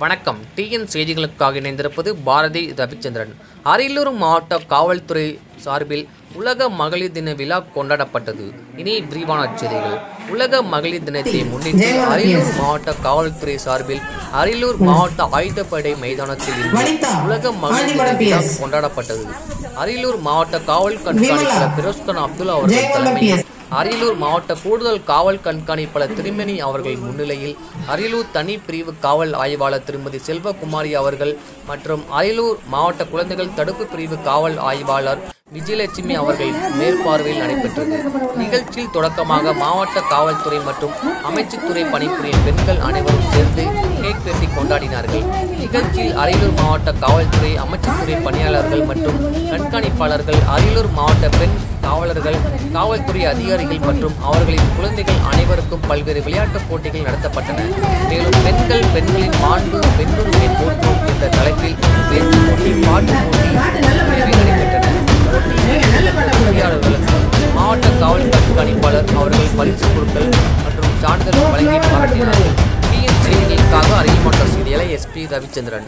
வணக்கம் டிஎன் செய்திகளுக்காக இணைந்திருப்பது பாரதி ரவிச்சந்திரன் அரியலூர் மாவட்ட காவல்துறை சார்பில் உலக மகளிர் தின விழா கொண்டாடப்பட்டது இனி விரிவான செய்திகள் உலக மகளிர் தினத்தை முன்னிட்டு அரியலூர் மாவட்ட காவல்துறை சார்பில் அரியலூர் மாவட்ட ஆயுதப்படை மைதானத்தில் இன்று உலக மகளிர் தின விழா கொண்டாடப்பட்டது அரியலூர் மாவட்ட காவல் கண்காணிப்பாளர் பிரோஸ்கன் அப்துல் அவர்கள் தலைமையில் அரியலூர் மாவட்ட கூடுதல் காவல் கண்காணிப்பாளர் திருமணி அவர்கள் முன்னிலையில் அரியலூர் தனி பிரிவு காவல் ஆய்வாளர் திருமதி செல்வகுமாரி அவர்கள் மற்றும் அரியலூர் மாவட்ட குழந்தைகள் தடுப்பு பிரிவு காவல் ஆய்வாளர் விஜயலட்சுமி அவர்கள் மேற்பார்வையில் நடைபெற்றது நிகழ்ச்சியில் தொடக்கமாக மாவட்ட காவல்துறை மற்றும் அமைச்சுத்துறை பணிபுரியும் பெண்கள் அனைவரும் சேர்ந்து கேக் வெட்டி கொண்டாடினார்கள் நிகழ்ச்சியில் அரியலூர் மாவட்ட காவல்துறை அமைச்சுத்துறை பணியாளர்கள் மற்றும் கண்காணிப்பாளர்கள் அரியலூர் மாவட்ட பெண் காவலர்கள் காவல்துறை அதிகாரிகள் மற்றும் அவர்களின் குழந்தைகள் அனைவருக்கும் பல்வேறு விளையாட்டுப் போட்டிகள் நடத்தப்பட்டன மேலும் பெண்கள் பெண்களின் மாண்பு பெண்ணுரிமை போற்றும் என்ற தலைப்பில் பேச்சு போட்டி பாட்டு போட்டி ஆகியவை நடைபெற்றன போட்டியில் போட்டியாளர்களுக்கு மாவட்ட காவல் கண்காணிப்பாளர் அவர்கள் பரிசு பொருட்கள் மற்றும் சான்றிதழ் வழங்கி பாராட்டினார்கள் டிஎன் செய்திகளுக்காக அறியப்பட்ட செய்தியாளர் எஸ்பி ரவிச்சந்திரன்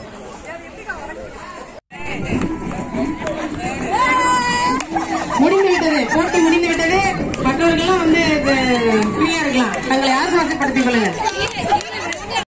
முடிந்து விட்டது போட்டி முடிந்து விட்டது மற்றவர்கள்லாம் வந்து ஃப்ரீயா இருக்கலாம் தங்களை ஆசுவாசப்படுத்திக் கொள்ளுங்கள்